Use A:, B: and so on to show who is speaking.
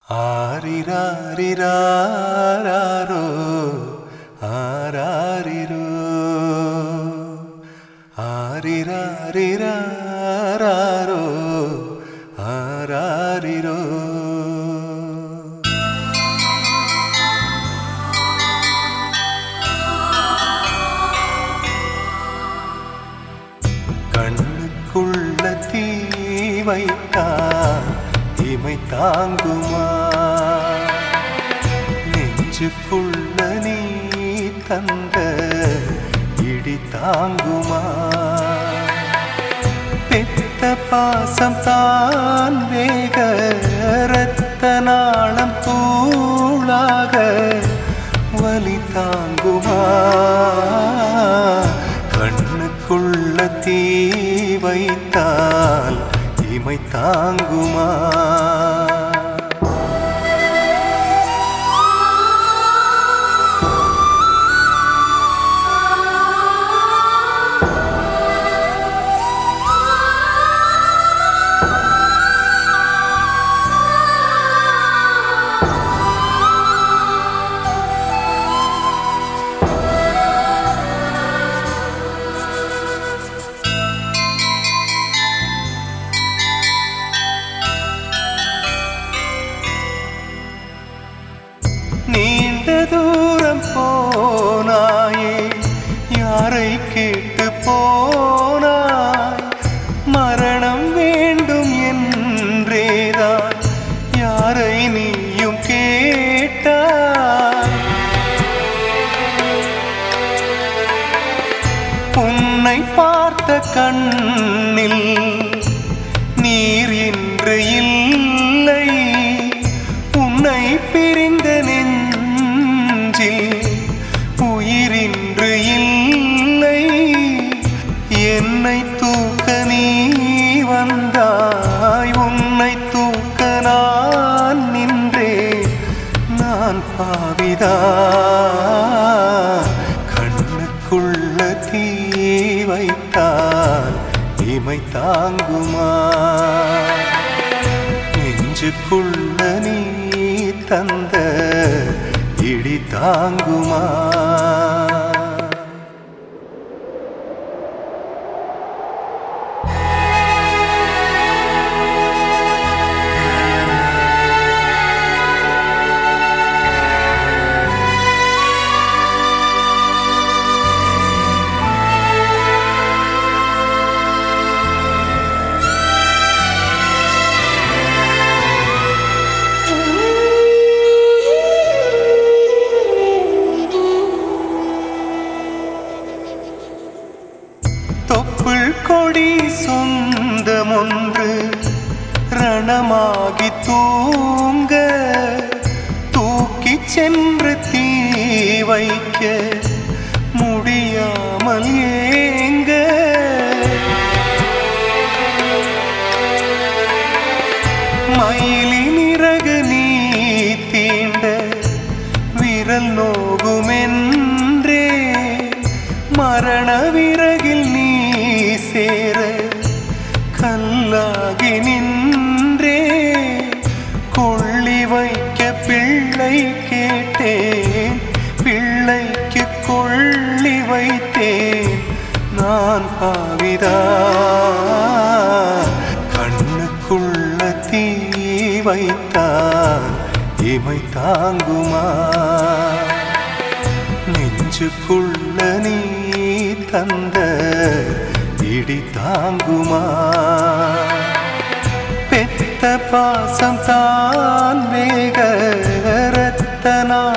A: ஆரிராரிராரோ ஆராரிரோ ஆரிராரிராரோ ஆராரிரோ கண்ணுக்குள்ள தீ வைத்தா இமை தாங்குமா நெஞ்சுக்குள்ள நீ தந்த இடி தாங்குமா பெத்த பாசம் தான் வேக ரத்த நாளம் தூளாக வலி தாங்குமா கண்ணுக்குள்ள தீ வைத்தால் இமை தாங்குமா நீண்ட தூரம் போனாயே யாரை கேட்டு போனாய் மரணம் வேண்டும் என்றேதான் யாரை நீயும் கேட்டாய் உன்னை பார்த்த கண்ணில் நீர் இன்று இல்லை உன்னை பிரிந்த நெஞ்சில் உயிரின்று இல்லை என்னை தூக்க நீ வந்தாய் உன்னை தூக்க நான் நின்றேன் நான் பாவிதா கண்ணுக்குள்ள தீ வைத்தால் இமை தாங்குமா நெஞ்சுக்குள்ள நீ தந்த இடி தாங்குமா தொப்புள் கொடி சொந்தமொன்று ரணமாகி தூங்க தூக்கிச் சென்று தீ வைக்க முடியாமல் ஏங்க மயிலின் இறகு நீ தீண்ட விரல் நோகுமென்றே மரண விறகில் நீ சேர கல்லாகி நின்றே கொள்ளி வைக்க பிள்ளை கேட்டேன் பிள்ளைக்கு கொள்ளி வைத்தேன் நான் பாவிதா கண்ணுக்குள்ள தீ வைத்தான் இமை தாங்குமா நெஞ்சுக்குள்ள நீ தந்த இடி தாங்குமா பெத்த பாசம் தான் வேக ரத்த